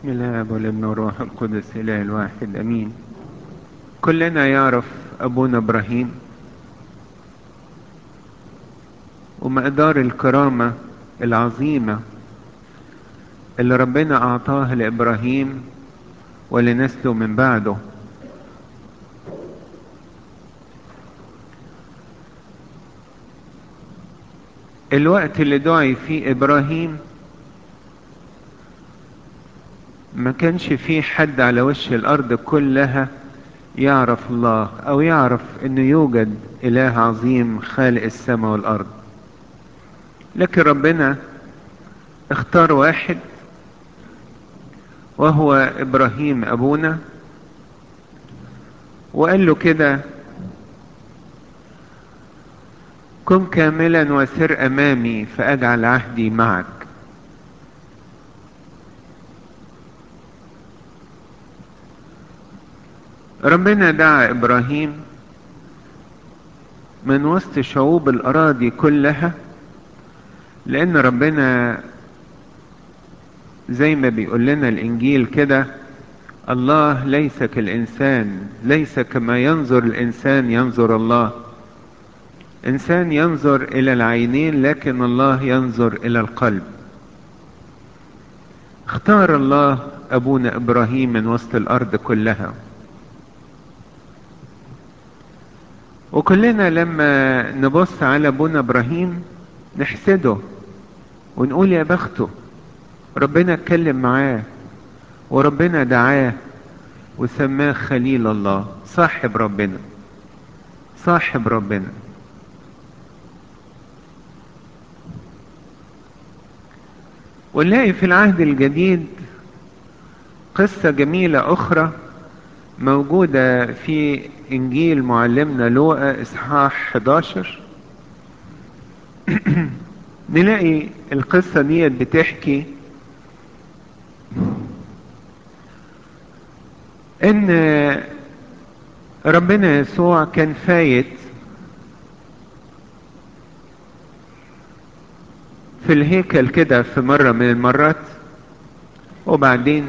بسم الله والابن والروح القدس اله الواحد امين كلنا يعرف ابونا ابراهيم ومقدار الكرامة العظيمة اللي ربنا اعطاها لابراهيم ولنسله من بعده الوقت اللي دعي فيه ابراهيم ما كانش فيه حد على وش الارض كلها يعرف الله او يعرف انه يوجد اله عظيم خالق السماء والارض لكن ربنا اختار واحد وهو ابراهيم ابونا وقال له كده كن كاملا وسر امامي فاجعل عهدي معك ربنا دعا ابراهيم من وسط شعوب الاراضي كلها لان ربنا زي ما بيقول لنا الانجيل كده الله ليس كالانسان ليس كما ينظر الانسان ينظر الله انسان ينظر الى العينين لكن الله ينظر الى القلب اختار الله ابونا ابراهيم من وسط الارض كلها وكلنا لما نبص على ابونا ابراهيم نحسده ونقول يا بخته ربنا اتكلم معاه وربنا دعاه وسماه خليل الله صاحب ربنا صاحب ربنا ونلاقي في العهد الجديد قصة جميلة أخرى موجودة في إنجيل معلمنا لوقا إصحاح 11 نلاقي القصة دي بتحكي إن ربنا يسوع كان فايت في الهيكل كده في مرة من المرات وبعدين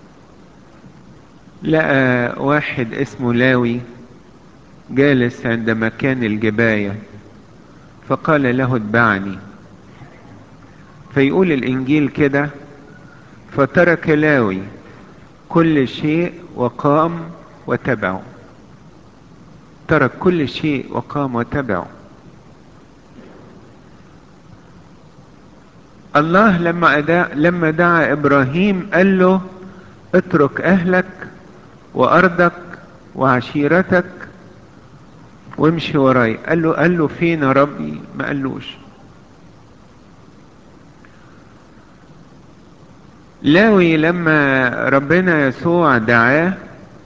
لقى واحد اسمه لاوي جالس عند مكان الجباية فقال له اتبعني فيقول الانجيل كده فترك لاوي كل شيء وقام وتبعه ترك كل شيء وقام وتبعه الله لما أداء لما دعا ابراهيم قال له اترك اهلك وارضك وعشيرتك وامشي وراي قال له قال له فين يا ربي ما قالوش لاوي لما ربنا يسوع دعاه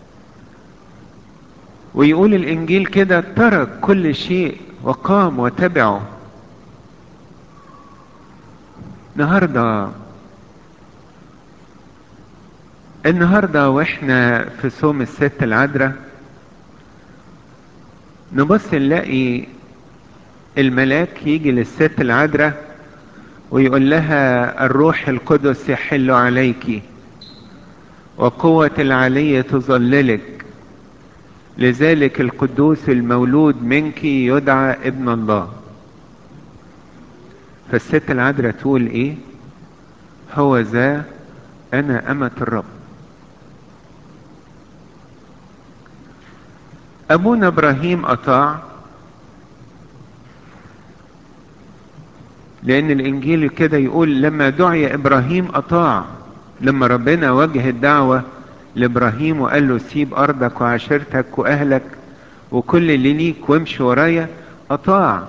ويقول الانجيل كده ترك كل شيء وقام وتبعه النهارده النهارده واحنا في صوم الست العذراء نبص نلاقي الملاك يجي للست العذراء ويقول لها الروح القدس يحل عليك وقوة العلي تظللك لذلك القدوس المولود منك يدعى ابن الله فالست العذراء تقول ايه هو ذا انا امة الرب ابونا ابراهيم اطاع لان الانجيل كده يقول لما دعي ابراهيم اطاع لما ربنا وجه الدعوة لابراهيم وقال له سيب ارضك وعشيرتك واهلك وكل اللي ليك وامشي ورايا اطاع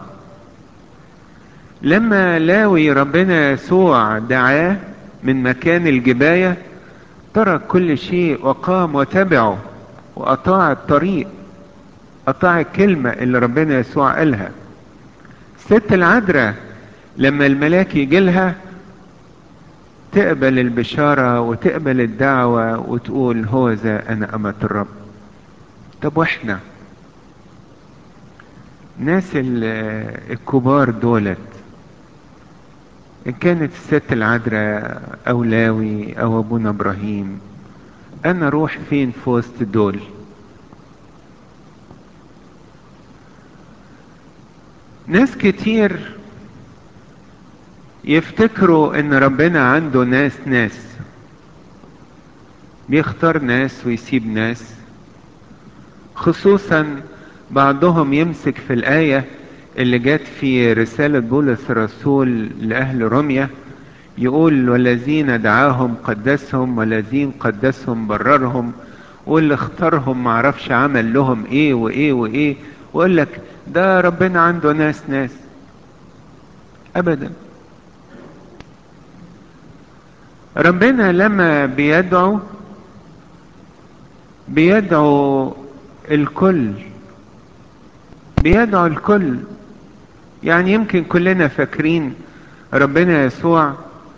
لما لاوي ربنا يسوع دعاه من مكان الجباية ترك كل شيء وقام وتبعه واطاع الطريق اطاع الكلمة اللي ربنا يسوع قالها ست العذراء لما الملاك يجي لها تقبل البشارة وتقبل الدعوة وتقول هو ذا أنا أمة الرب طب وإحنا ناس الكبار دولت إن كانت الست العذراء أو لاوي أو أبونا إبراهيم أنا أروح فين في وسط دول ناس كتير يفتكروا ان ربنا عنده ناس ناس بيختار ناس ويسيب ناس خصوصا بعضهم يمسك في الآية اللي جت في رسالة بولس الرسول لأهل روميا يقول والذين دعاهم قدسهم والذين قدسهم بررهم واللي اختارهم معرفش عمل لهم ايه وايه وايه ويقول لك ده ربنا عنده ناس ناس ابدا ربنا لما بيدعو بيدعو الكل بيدعو الكل يعني يمكن كلنا فاكرين ربنا يسوع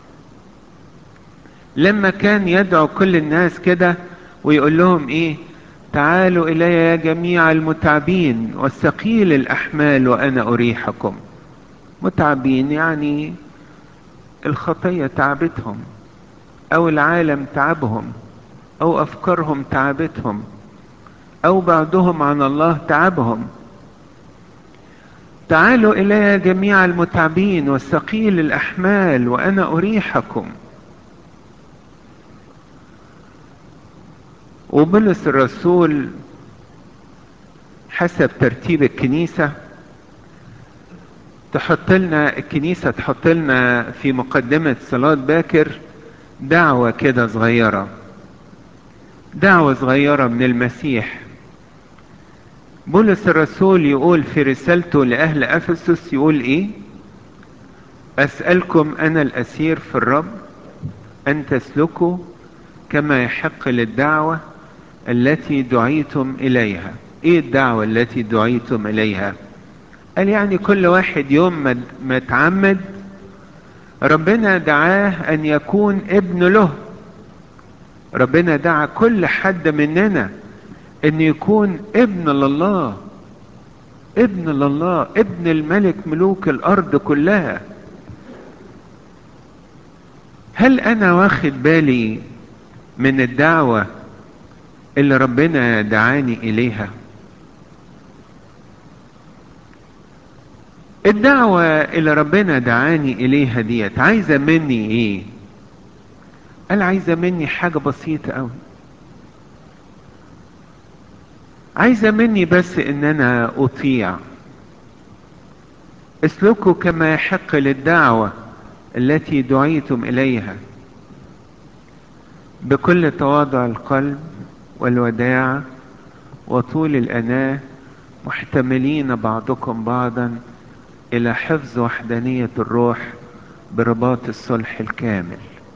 لما كان يدعو كل الناس كده ويقول لهم ايه تعالوا الي يا جميع المتعبين والثقيل الاحمال وانا اريحكم متعبين يعني الخطيه تعبتهم او العالم تعبهم او افكارهم تعبتهم او بعضهم عن الله تعبهم تعالوا الي جميع المتعبين والثقيل الاحمال وانا اريحكم وبولس الرسول حسب ترتيب الكنيسة تحط لنا الكنيسة تحط لنا في مقدمة صلاة باكر دعوة كده صغيرة دعوة صغيرة من المسيح بولس الرسول يقول في رسالته لأهل أفسس يقول إيه أسألكم أنا الأسير في الرب أن تسلكوا كما يحق للدعوة التي دعيتم إليها إيه الدعوة التي دعيتم إليها قال يعني كل واحد يوم ما تعمد ربنا دعاه أن يكون ابن له ربنا دعا كل حد مننا أن يكون ابن لله ابن لله ابن الملك ملوك الأرض كلها هل أنا واخد بالي من الدعوة اللي ربنا دعاني إليها الدعوة اللي ربنا دعاني إليها ديت عايزة مني إيه قال عايزة مني حاجة بسيطة أوي عايزة مني بس إن أنا أطيع اسلكوا كما يحق للدعوة التي دعيتم إليها بكل تواضع القلب والوداع وطول الأناة محتملين بعضكم بعضا إلى حفظ وحدانية الروح برباط الصلح الكامل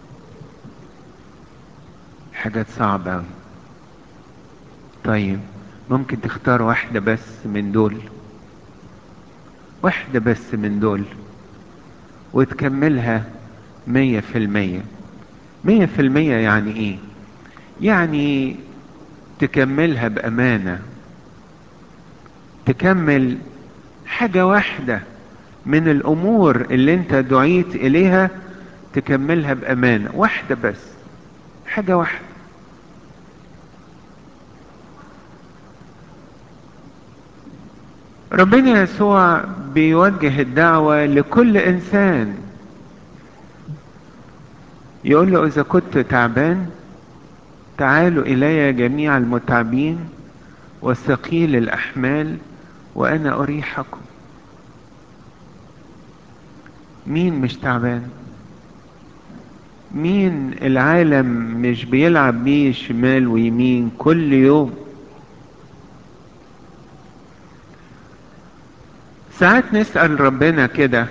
حاجات صعبة أوي طيب ممكن تختار واحدة بس من دول واحدة بس من دول وتكملها مية في المية مية في المية يعني ايه يعني تكملها بأمانة تكمل حاجة واحدة من الأمور اللي انت دعيت إليها تكملها بأمانة واحدة بس حاجة واحدة ربنا يسوع بيوجه الدعوة لكل إنسان يقول له إذا كنت تعبان تعالوا إلي جميع المتعبين والثقيل الأحمال وأنا أريحكم مين مش تعبان مين العالم مش بيلعب بيه شمال ويمين كل يوم ساعات نسأل ربنا كده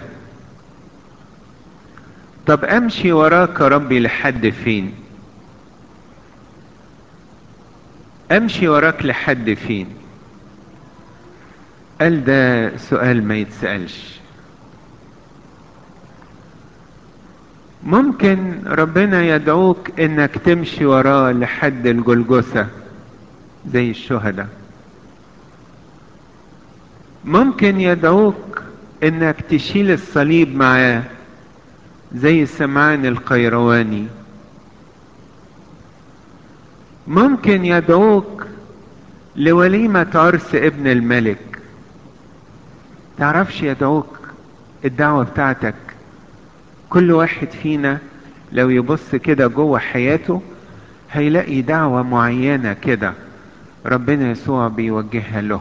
طب امشي وراك ربي لحد فين امشي وراك لحد فين قال ده سؤال ما يتسألش ممكن ربنا يدعوك انك تمشي وراه لحد الجلجثة زي الشهداء ممكن يدعوك انك تشيل الصليب معاه زي سمعان القيرواني ممكن يدعوك لوليمة عرس ابن الملك تعرفش يدعوك الدعوة بتاعتك كل واحد فينا لو يبص كده جوه حياته هيلاقي دعوة معينة كده ربنا يسوع بيوجهها له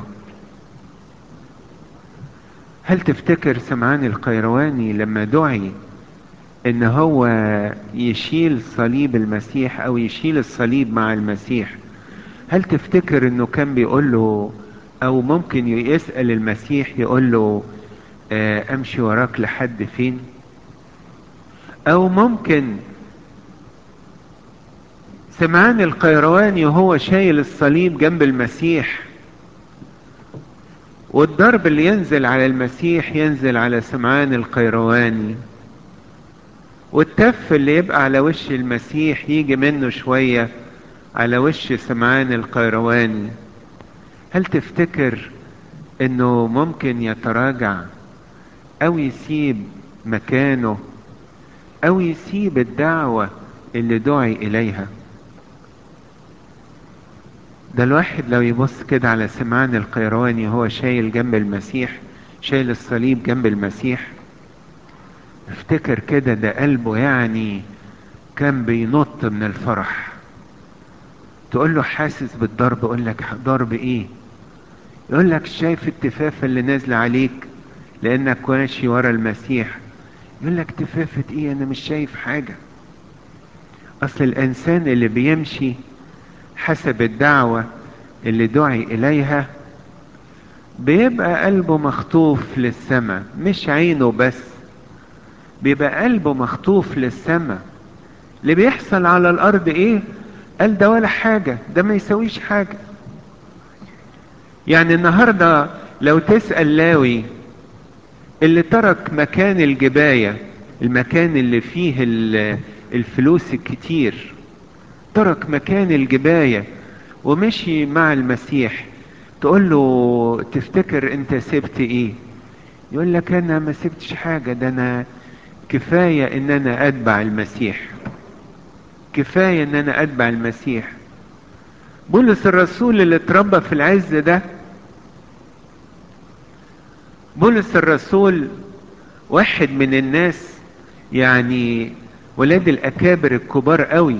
هل تفتكر سمعان القيرواني لما دعي ان هو يشيل صليب المسيح او يشيل الصليب مع المسيح هل تفتكر انه كان بيقول له او ممكن يسأل المسيح يقول له آه امشي وراك لحد فين او ممكن سمعان القيرواني وهو شايل الصليب جنب المسيح والضرب اللي ينزل على المسيح ينزل على سمعان القيرواني والتف اللي يبقى على وش المسيح يجي منه شوية على وش سمعان القيرواني هل تفتكر انه ممكن يتراجع او يسيب مكانه او يسيب الدعوة اللي دعي اليها ده الواحد لو يبص كده على سمعان القيرواني هو شايل جنب المسيح شايل الصليب جنب المسيح افتكر كده ده قلبه يعني كان بينط من الفرح تقول له حاسس بالضرب يقول لك ضرب ايه يقول لك شايف التفافة اللي نازلة عليك لانك ماشي ورا المسيح يقول لك تفافة ايه انا مش شايف حاجة اصل الانسان اللي بيمشي حسب الدعوة اللي دعي اليها بيبقى قلبه مخطوف للسماء مش عينه بس بيبقى قلبه مخطوف للسماء اللي بيحصل على الارض ايه قال ده ولا حاجة ده ما يسويش حاجة يعني النهاردة لو تسأل لاوي اللي ترك مكان الجباية المكان اللي فيه الفلوس الكتير ترك مكان الجباية ومشي مع المسيح تقول له تفتكر انت سبت ايه يقول لك انا ما سبتش حاجة ده انا كفاية ان انا اتبع المسيح كفاية ان انا اتبع المسيح بولس الرسول اللي اتربى في العز ده بولس الرسول واحد من الناس يعني ولاد الاكابر الكبار قوي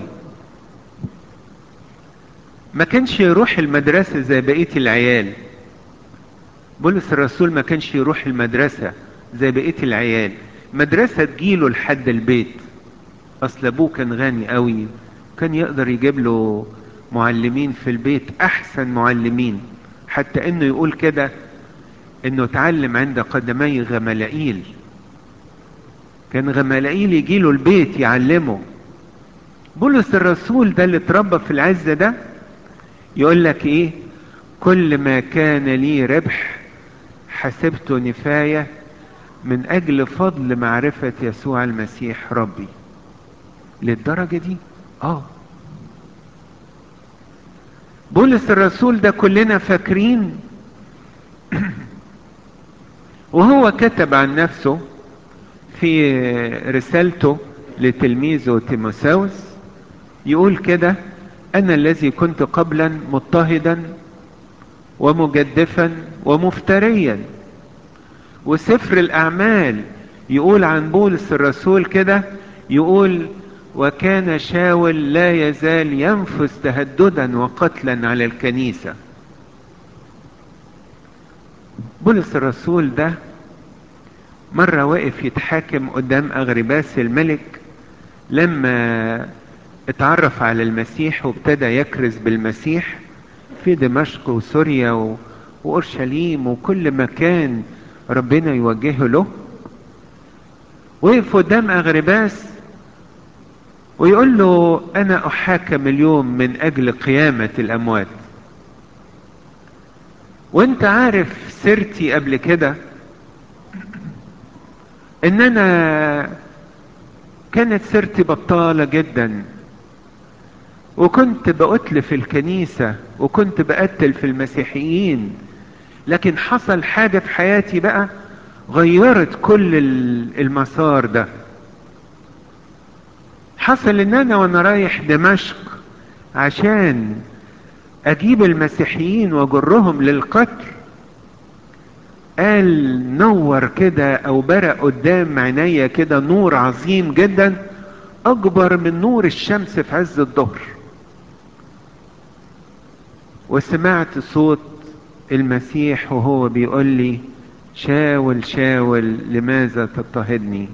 ما كانش يروح المدرسة زي بقية العيال بولس الرسول ما كانش يروح المدرسة زي بقية العيال مدرسة تجيله لحد البيت اصل ابوه كان غني قوي كان يقدر يجيب له معلمين في البيت احسن معلمين حتى انه يقول كده انه اتعلم عند قدمي غملائيل كان غملائيل يجي له البيت يعلمه بولس الرسول ده اللي اتربى في العز ده يقول لك ايه كل ما كان لي ربح حسبته نفاية من اجل فضل معرفة يسوع المسيح ربي للدرجة دي اه بولس الرسول ده كلنا فاكرين وهو كتب عن نفسه في رسالته لتلميذه تيموساوس يقول كده انا الذي كنت قبلا مضطهدا ومجدفا ومفتريا وسفر الاعمال يقول عن بولس الرسول كده يقول وكان شاول لا يزال ينفس تهددا وقتلا على الكنيسة بولس الرسول ده مرة واقف يتحاكم قدام أغرباس الملك لما اتعرف على المسيح وابتدى يكرز بالمسيح في دمشق وسوريا و... وأورشليم وكل مكان ربنا يوجهه له وقف قدام أغرباس ويقول له أنا أحاكم اليوم من أجل قيامة الأموات وانت عارف سيرتي قبل كده ان انا كانت سيرتي بطالة جدا وكنت بأتلف الكنيسة وكنت بقتل في المسيحيين لكن حصل حاجة في حياتي بقى غيرت كل المسار ده حصل ان انا وانا رايح دمشق عشان اجيب المسيحيين واجرهم للقتل قال نور كده او برق قدام عينيا كده نور عظيم جدا اكبر من نور الشمس في عز الظهر وسمعت صوت المسيح وهو بيقول لي شاول شاول لماذا تضطهدني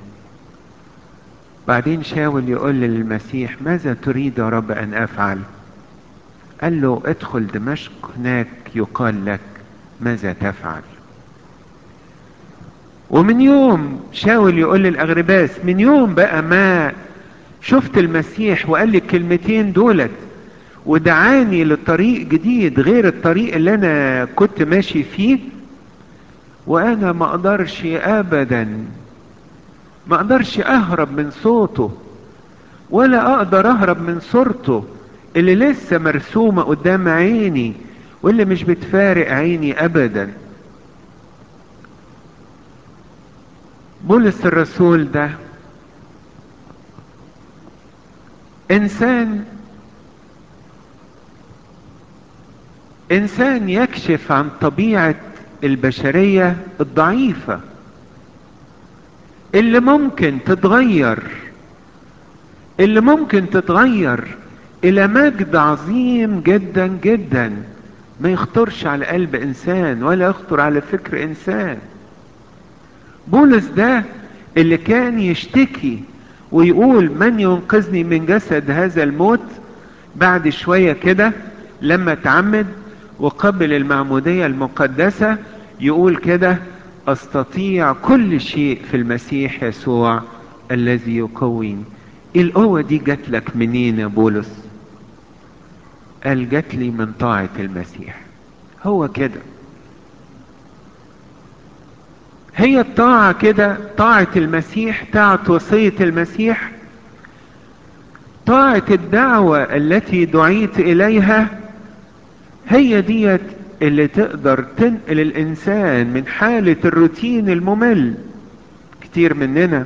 بعدين شاول يقول للمسيح ماذا تريد يا رب ان افعل قال له ادخل دمشق هناك يقال لك ماذا تفعل ومن يوم شاول يقول للاغرباس من يوم بقى ما شفت المسيح وقال لي الكلمتين دولت ودعاني لطريق جديد غير الطريق اللي انا كنت ماشي فيه وانا ما اقدرش ابدا ما اقدرش اهرب من صوته ولا اقدر اهرب من صورته اللي لسه مرسومة قدام عيني واللي مش بتفارق عيني ابدا بولس الرسول ده انسان انسان يكشف عن طبيعة البشرية الضعيفة اللي ممكن تتغير اللي ممكن تتغير الى مجد عظيم جدا جدا ما يخطرش على قلب انسان ولا يخطر على فكر انسان بولس ده اللي كان يشتكي ويقول من ينقذني من جسد هذا الموت بعد شوية كده لما تعمد وقبل المعمودية المقدسة يقول كده استطيع كل شيء في المسيح يسوع الذي يقويني القوة دي جات لك منين يا بولس قال جات لي من طاعة المسيح هو كده هي الطاعة كده طاعة المسيح طاعة وصية المسيح طاعة الدعوة التي دعيت إليها هي ديت اللي تقدر تنقل الإنسان من حالة الروتين الممل كتير مننا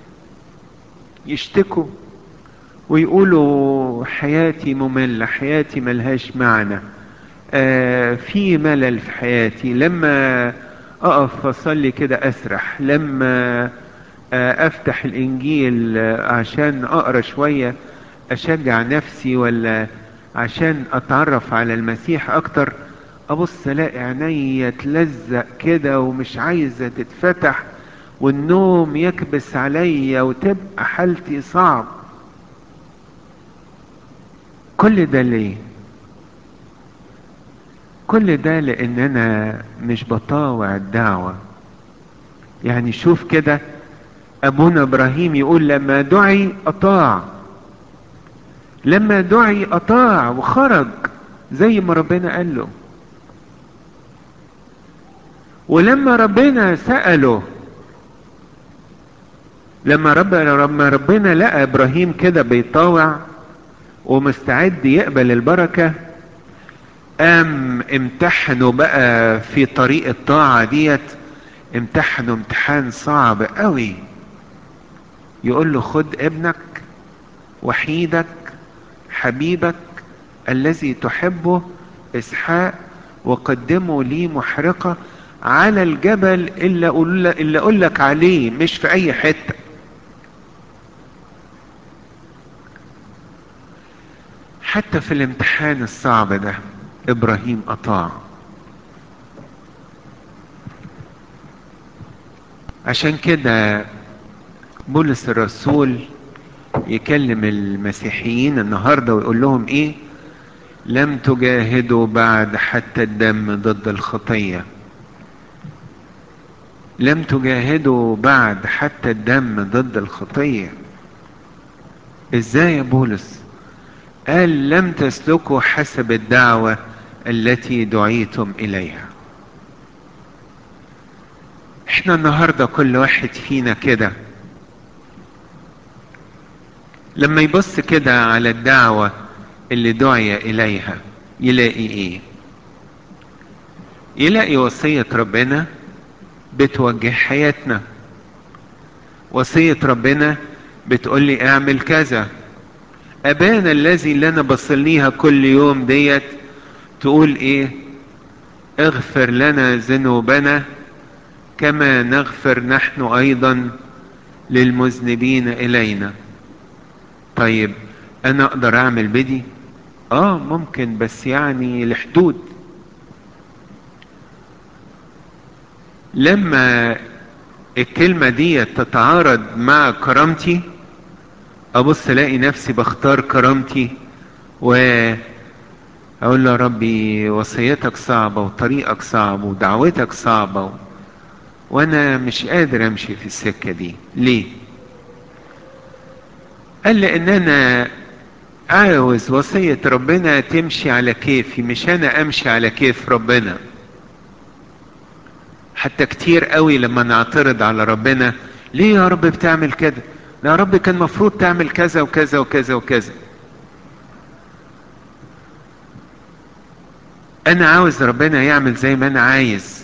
يشتكوا ويقولوا حياتي مملة حياتي ملهاش معنى آه في ملل في حياتي لما اقف اصلي كده اسرح لما آه افتح الانجيل آه عشان اقرا شوية اشجع نفسي ولا عشان اتعرف على المسيح اكتر ابص الاقي عينيا تلزق كده ومش عايزة تتفتح والنوم يكبس عليا وتبقى حالتي صعب كل ده ليه كل ده لان انا مش بطاوع الدعوة يعني شوف كده ابونا ابراهيم يقول لما دعي اطاع لما دعي اطاع وخرج زي ما ربنا قال له ولما ربنا سأله لما رب لما ربنا لقى ابراهيم كده بيطاوع ومستعد يقبل البركة قام امتحنوا بقى في طريق الطاعة ديت امتحنوا امتحان صعب قوي يقول له خد ابنك وحيدك حبيبك الذي تحبه اسحاق وقدمه لي محرقة على الجبل اللي اقول اللي اقول لك عليه مش في اي حته حتى في الامتحان الصعب ده ابراهيم اطاع عشان كده بولس الرسول يكلم المسيحيين النهارده ويقول لهم ايه لم تجاهدوا بعد حتى الدم ضد الخطيه لم تجاهدوا بعد حتى الدم ضد الخطيه ازاي يا بولس قال لم تسلكوا حسب الدعوة التي دعيتم إليها احنا النهاردة كل واحد فينا كده لما يبص كده على الدعوة اللي دعي إليها يلاقي ايه يلاقي وصية ربنا بتوجه حياتنا وصية ربنا بتقول لي اعمل كذا ابانا الذي اللي انا بصليها كل يوم ديت تقول ايه اغفر لنا ذنوبنا كما نغفر نحن ايضا للمذنبين الينا طيب انا اقدر اعمل بدي اه ممكن بس يعني لحدود لما الكلمة دي تتعارض مع كرامتي ابص الاقي نفسي بختار كرامتي و اقول له يا ربي وصيتك صعبة وطريقك صعب ودعوتك صعبة و... وانا مش قادر امشي في السكة دي ليه قال لان انا عاوز وصية ربنا تمشي على كيفي مش انا امشي على كيف ربنا حتى كتير قوي لما نعترض على ربنا ليه يا رب بتعمل كده يا رب كان مفروض تعمل كذا وكذا وكذا وكذا انا عاوز ربنا يعمل زي ما انا عايز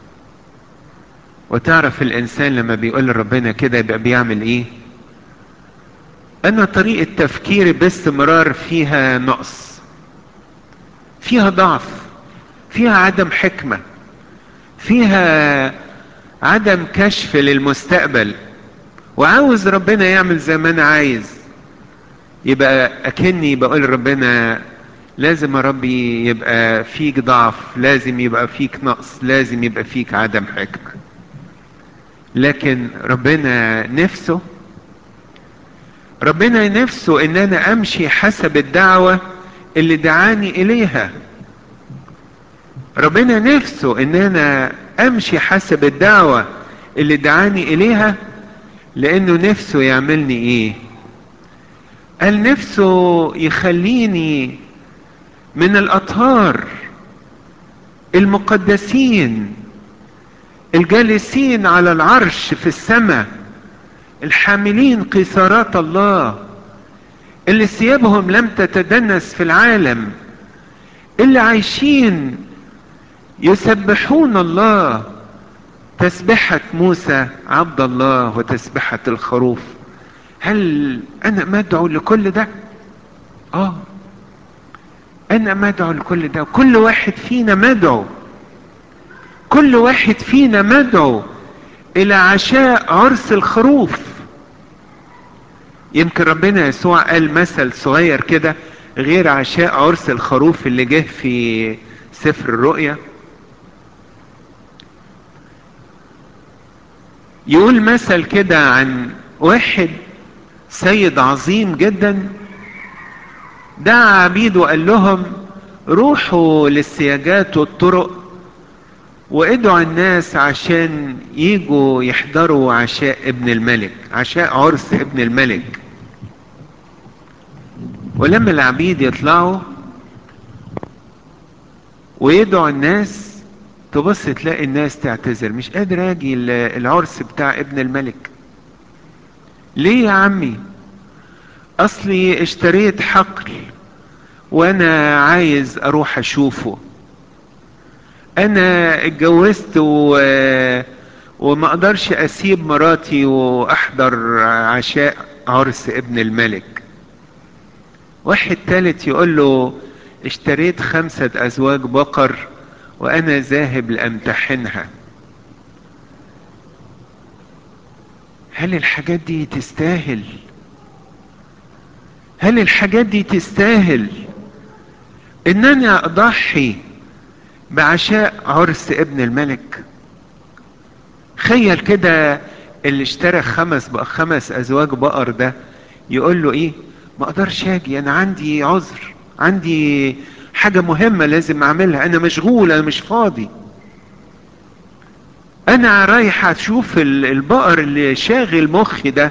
وتعرف الانسان لما بيقول لربنا كده يبقى بيعمل ايه انا طريقة تفكيري باستمرار فيها نقص فيها ضعف فيها عدم حكمة فيها عدم كشف للمستقبل وعاوز ربنا يعمل زي ما انا عايز يبقى اكني بقول لربنا لازم يا ربي يبقى فيك ضعف لازم يبقى فيك نقص لازم يبقى فيك عدم حكمة لكن ربنا نفسه ربنا نفسه ان انا امشي حسب الدعوة اللي دعاني اليها ربنا نفسه ان انا امشي حسب الدعوة اللي دعاني اليها لانه نفسه يعملني ايه قال نفسه يخليني من الاطهار المقدسين الجالسين على العرش في السماء الحاملين قيثارات الله اللي ثيابهم لم تتدنس في العالم اللي عايشين يسبحون الله تسبحة موسى عبد الله وتسبحة الخروف هل انا مدعو لكل ده اه انا مدعو لكل ده كل واحد فينا مدعو كل واحد فينا مدعو الى عشاء عرس الخروف يمكن ربنا يسوع قال مثل صغير كده غير عشاء عرس الخروف اللي جه في سفر الرؤيا يقول مثل كده عن واحد سيد عظيم جدا دعا عبيده وقال لهم روحوا للسياجات والطرق وادعوا الناس عشان يجوا يحضروا عشاء ابن الملك عشاء عرس ابن الملك ولما العبيد يطلعوا ويدعوا الناس تبص تلاقي الناس تعتذر مش قادر اجي العرس بتاع ابن الملك ليه يا عمي اصلي اشتريت حقل وانا عايز اروح اشوفه انا اتجوزت و... وما اقدرش اسيب مراتي واحضر عشاء عرس ابن الملك واحد تالت يقول له اشتريت خمسة ازواج بقر وانا ذاهب لامتحنها هل الحاجات دي تستاهل هل الحاجات دي تستاهل ان انا اضحي بعشاء عرس ابن الملك تخيل كده اللي اشترى خمس بقى خمس ازواج بقر ده يقول له ايه ما اقدرش اجي انا عندي عذر عندي حاجة مهمة لازم اعملها انا مشغول انا مش فاضي انا رايح اشوف البقر اللي شاغل مخي ده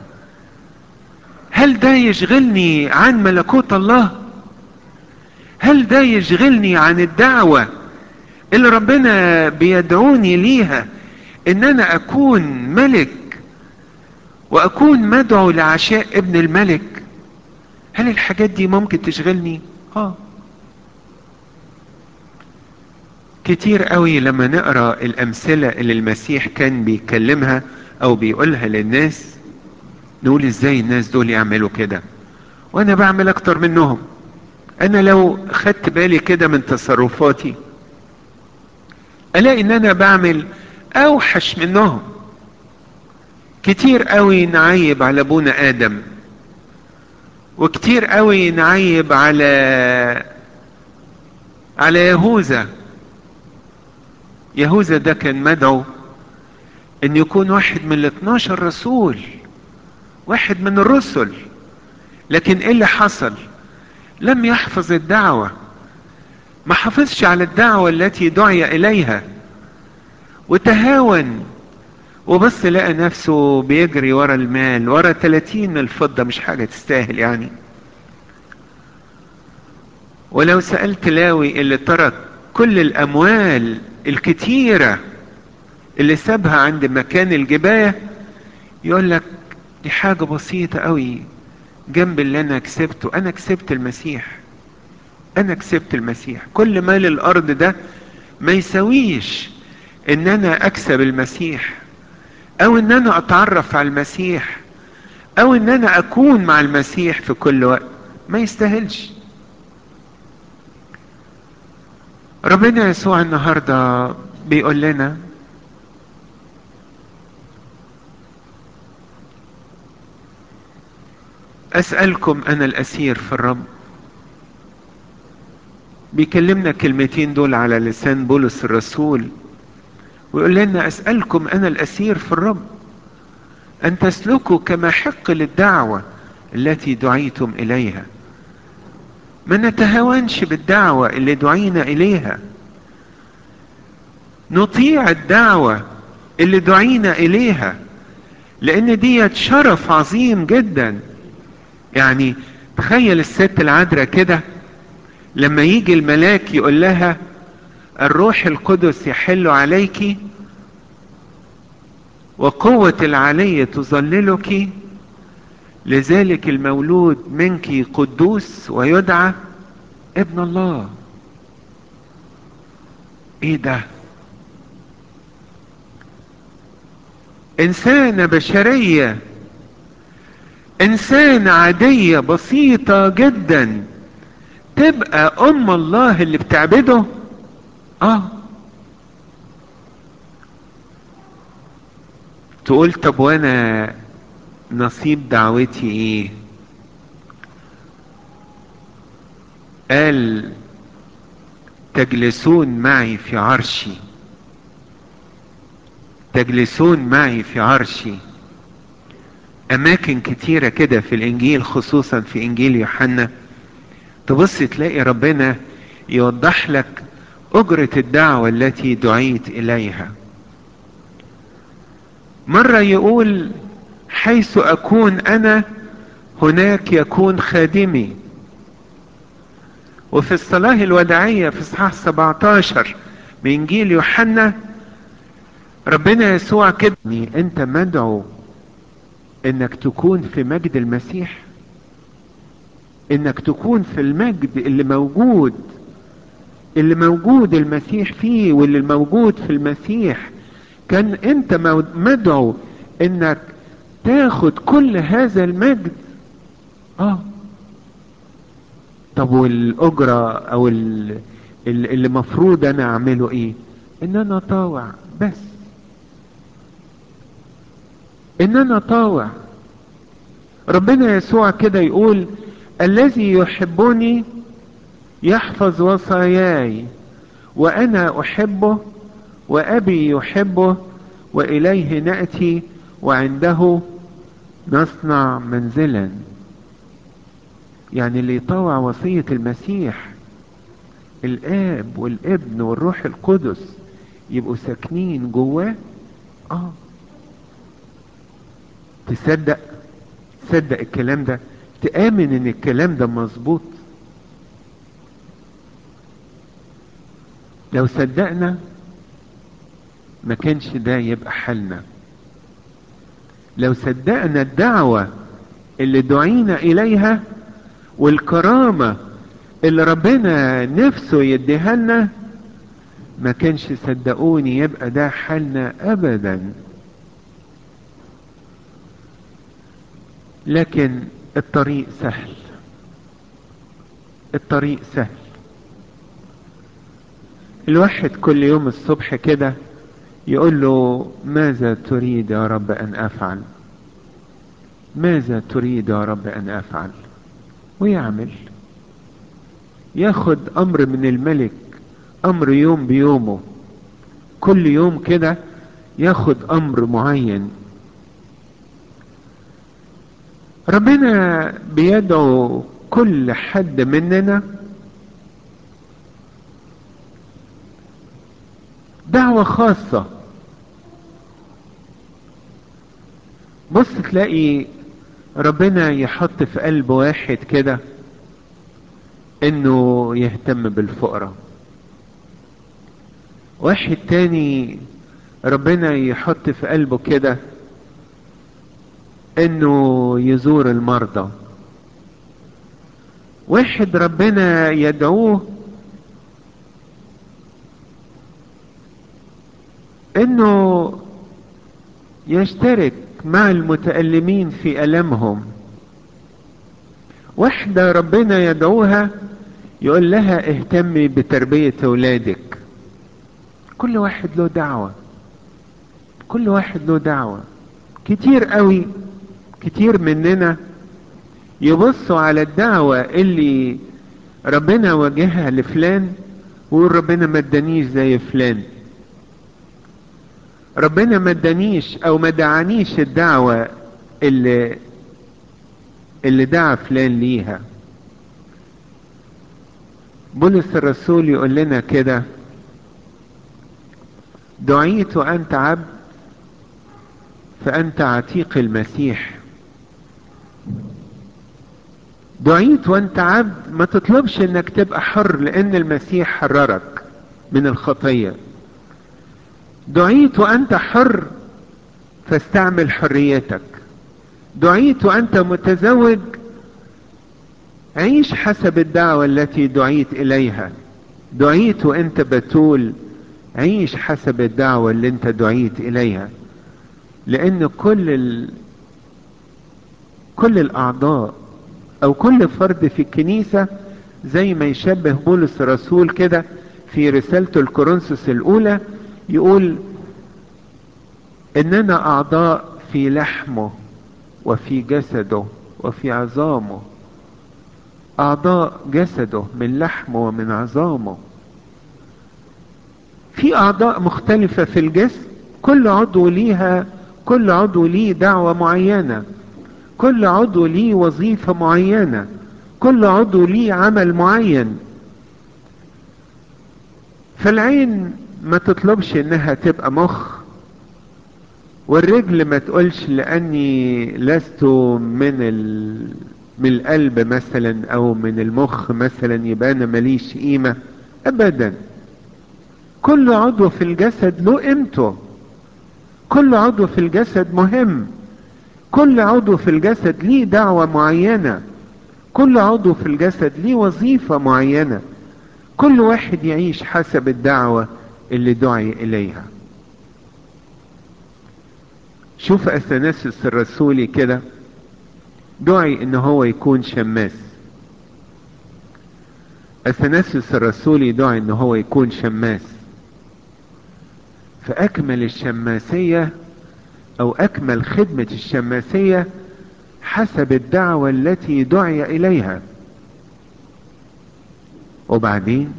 هل ده يشغلني عن ملكوت الله هل ده يشغلني عن الدعوة اللي ربنا بيدعوني ليها ان انا اكون ملك واكون مدعو لعشاء ابن الملك هل الحاجات دي ممكن تشغلني اه كتير قوي لما نقرا الامثله اللي المسيح كان بيتكلمها او بيقولها للناس نقول ازاي الناس دول يعملوا كده وانا بعمل اكتر منهم انا لو خدت بالي كده من تصرفاتي الاقي ان انا بعمل اوحش منهم كتير قوي نعيب على ابونا ادم وكتير قوي نعيب على على يهوذا يهوذا ده كان مدعو ان يكون واحد من الاثناشر رسول واحد من الرسل لكن ايه اللي حصل لم يحفظ الدعوة ما حافظش على الدعوة التي دعي اليها وتهاون وبس لقى نفسه بيجري ورا المال ورا 30 من الفضة مش حاجة تستاهل يعني ولو سألت لاوي اللي ترك كل الأموال الكتيرة اللي سابها عند مكان الجباية يقول لك دي حاجة بسيطة قوي جنب اللي أنا كسبته أنا كسبت المسيح أنا كسبت المسيح كل مال الأرض ده ما يسويش إن أنا أكسب المسيح أو إن أنا أتعرف على المسيح أو إن أنا أكون مع المسيح في كل وقت ما يستاهلش ربنا يسوع النهاردة بيقول لنا أسألكم أنا الأسير في الرب بيكلمنا كلمتين دول على لسان بولس الرسول ويقول لنا أسألكم أنا الأسير في الرب أن تسلكوا كما حق للدعوة التي دعيتم إليها ما نتهاونش بالدعوة اللي دعينا إليها نطيع الدعوة اللي دعينا إليها لأن دي شرف عظيم جدا يعني تخيل الست العذراء كده لما يجي الملاك يقول لها الروح القدس يحل عليك وقوة العلي تظللك لذلك المولود منك قدوس ويدعى ابن الله ايه ده انسانة بشرية انسانة عادية بسيطة جدا تبقى ام الله اللي بتعبده اه تقول طب وانا نصيب دعوتي ايه قال تجلسون معي في عرشي تجلسون معي في عرشي اماكن كتيرة كده في الانجيل خصوصا في انجيل يوحنا تبص تلاقي ربنا يوضح لك اجرة الدعوة التي دعيت اليها مرة يقول حيث اكون انا هناك يكون خادمي وفي الصلاة الوداعية في اصحاح 17 بانجيل يوحنا ربنا يسوع كده انت مدعو انك تكون في مجد المسيح انك تكون في المجد اللي موجود اللي موجود المسيح فيه واللي موجود في المسيح كان انت مدعو انك تاخد كل هذا المجد اه طب والاجرة او اللي مفروض انا اعمله ايه ان انا طاوع بس ان انا طاوع ربنا يسوع كده يقول الذي يحبني يحفظ وصاياي وانا احبه وابي يحبه واليه ناتي وعنده نصنع منزلا يعني اللي يطوع وصيه المسيح الاب والابن والروح القدس يبقوا ساكنين جواه اه تصدق تصدق الكلام ده تآمن ان الكلام ده مظبوط لو صدقنا ما كانش ده يبقى حالنا لو صدقنا الدعوة اللي دعينا اليها والكرامة اللي ربنا نفسه يديها لنا ما كانش صدقوني يبقى ده حالنا ابدا لكن الطريق سهل الطريق سهل الواحد كل يوم الصبح كده يقول له ماذا تريد يا رب ان افعل ماذا تريد يا رب ان افعل ويعمل ياخد امر من الملك امر يوم بيومه كل يوم كده ياخد امر معين ربنا بيدعو كل حد مننا دعوة خاصة بص تلاقي ربنا يحط في قلب واحد كده انه يهتم بالفقراء واحد تاني ربنا يحط في قلبه كده انه يزور المرضى واحد ربنا يدعوه انه يشترك مع المتألمين في ألمهم واحدة ربنا يدعوها يقول لها اهتمي بتربية اولادك كل واحد له دعوة كل واحد له دعوة كتير قوي كتير مننا يبصوا على الدعوة اللي ربنا وجهها لفلان ويقول ربنا ما ادانيش زي فلان ربنا ما ادانيش او ما دعانيش الدعوة اللي اللي دعا فلان ليها بولس الرسول يقول لنا كده دعيت وانت عبد فانت عتيق المسيح دعيت وانت عبد ما تطلبش انك تبقى حر لان المسيح حررك من الخطيه دعيت وانت حر فاستعمل حريتك دعيت وانت متزوج عيش حسب الدعوة التي دعيت اليها دعيت وانت بتول عيش حسب الدعوة اللي انت دعيت اليها لان كل ال... كل الاعضاء او كل فرد في الكنيسة زي ما يشبه بولس الرسول كده في رسالته الكورنثوس الاولى يقول اننا اعضاء في لحمه وفي جسده وفي عظامه اعضاء جسده من لحمه ومن عظامه في اعضاء مختلفة في الجسم كل عضو ليها كل عضو ليه دعوة معينة كل عضو ليه وظيفة معينة كل عضو ليه عمل معين فالعين ما تطلبش انها تبقى مخ والرجل ما تقولش لاني لست من ال... من القلب مثلا او من المخ مثلا يبقى انا ماليش قيمة ابدا كل عضو في الجسد له قيمته كل عضو في الجسد مهم كل عضو في الجسد ليه دعوة معينة كل عضو في الجسد ليه وظيفة معينة كل واحد يعيش حسب الدعوة اللي دعي اليها شوف اثناسس الرسولي كده دعي ان هو يكون شماس اثناسس الرسولي دعي ان هو يكون شماس فاكمل الشماسية او اكمل خدمة الشماسية حسب الدعوة التي دعي اليها وبعدين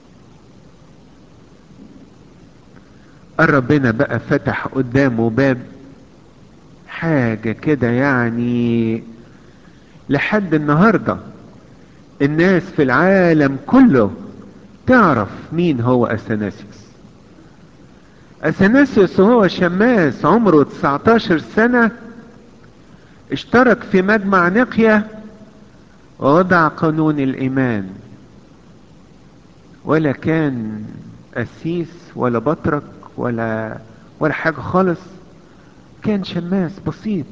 ربنا بقى فتح قدامه باب حاجة كده يعني لحد النهاردة الناس في العالم كله تعرف مين هو اثناسيوس اثناسيوس هو شماس عمره 19 سنة اشترك في مجمع نقية ووضع قانون الايمان ولا كان قسيس ولا بطرك ولا ولا حاجة خالص كان شماس بسيط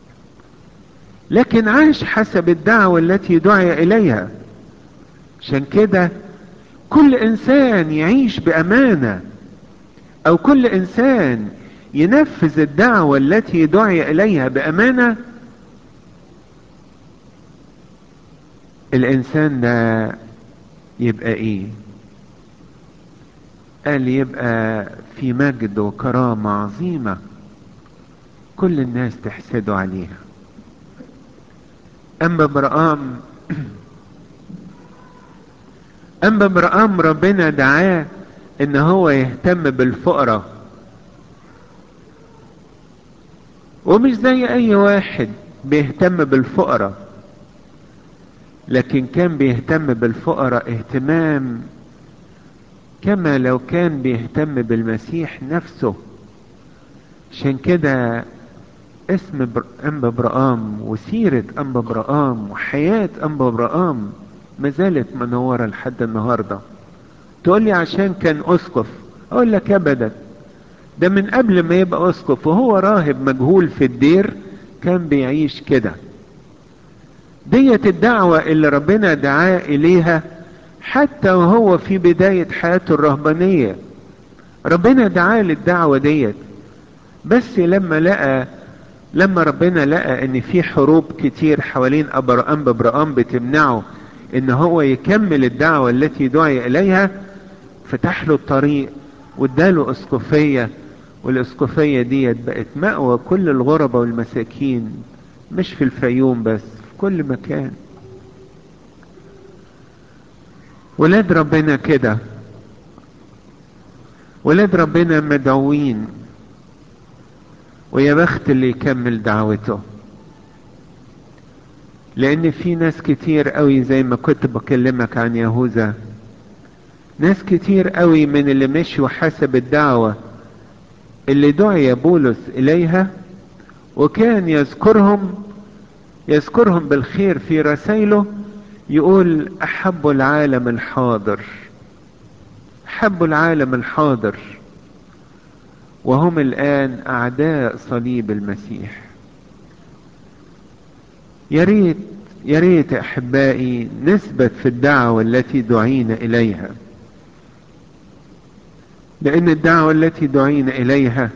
لكن عاش حسب الدعوة التي دعي إليها عشان كده كل إنسان يعيش بأمانة أو كل إنسان ينفذ الدعوة التي دعي إليها بأمانة الإنسان ده يبقى ايه قال يبقى في مجد وكرامة عظيمة كل الناس تحسده عليها اما ابراهام اما ابراهام ربنا دعاه ان هو يهتم بالفقراء ومش زي اي واحد بيهتم بالفقراء لكن كان بيهتم بالفقراء اهتمام كما لو كان بيهتم بالمسيح نفسه عشان كده اسم أنبا برقام وسيرة أنبا برقام وحياة أنبا برقام ما زالت منورة لحد النهاردة تقول لي عشان كان أسقف أقول لك أبدا ده من قبل ما يبقى أسقف وهو راهب مجهول في الدير كان بيعيش كده ديت الدعوة اللي ربنا دعاه إليها حتى وهو في بداية حياته الرهبانية ربنا دعاه للدعوة ديت بس لما لقى لما ربنا لقى ان في حروب كتير حوالين ابرام ببرام بتمنعه ان هو يكمل الدعوة التي دعي اليها فتح له الطريق واداله اسقفية والاسقفية ديت بقت مأوى كل الغرباء والمساكين مش في الفيوم بس في كل مكان ولاد ربنا كده ولاد ربنا مدعوين ويا بخت اللي يكمل دعوته لان في ناس كتير قوي زي ما كنت بكلمك عن يهوذا ناس كتير قوي من اللي مشوا حسب الدعوة اللي دعي بولس اليها وكان يذكرهم يذكرهم بالخير في رسائله يقول احب العالم الحاضر احب العالم الحاضر وهم الان اعداء صليب المسيح يا ريت يا ريت احبائي نثبت في الدعوه التي دعينا اليها لان الدعوه التي دعينا اليها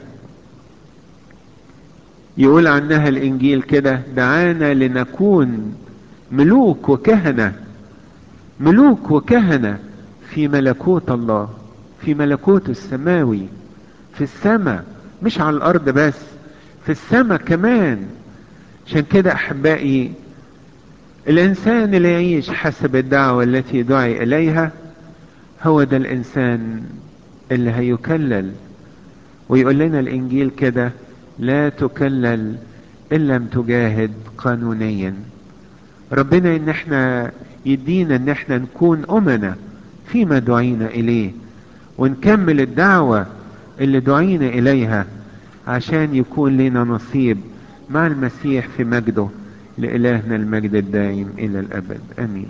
يقول عنها الانجيل كده دعانا لنكون ملوك وكهنه ملوك وكهنه في ملكوت الله في ملكوت السماوي في السماء مش على الارض بس في السماء كمان عشان كده احبائي الانسان اللي يعيش حسب الدعوة التي دعي اليها هو ده الانسان اللي هيكلل ويقول لنا الانجيل كده لا تكلل ان لم تجاهد قانونيا ربنا ان احنا يدينا ان احنا نكون امنا فيما دعينا اليه ونكمل الدعوة اللي دعينا اليها عشان يكون لنا نصيب مع المسيح في مجده لإلهنا المجد الدائم إلى الأبد آمين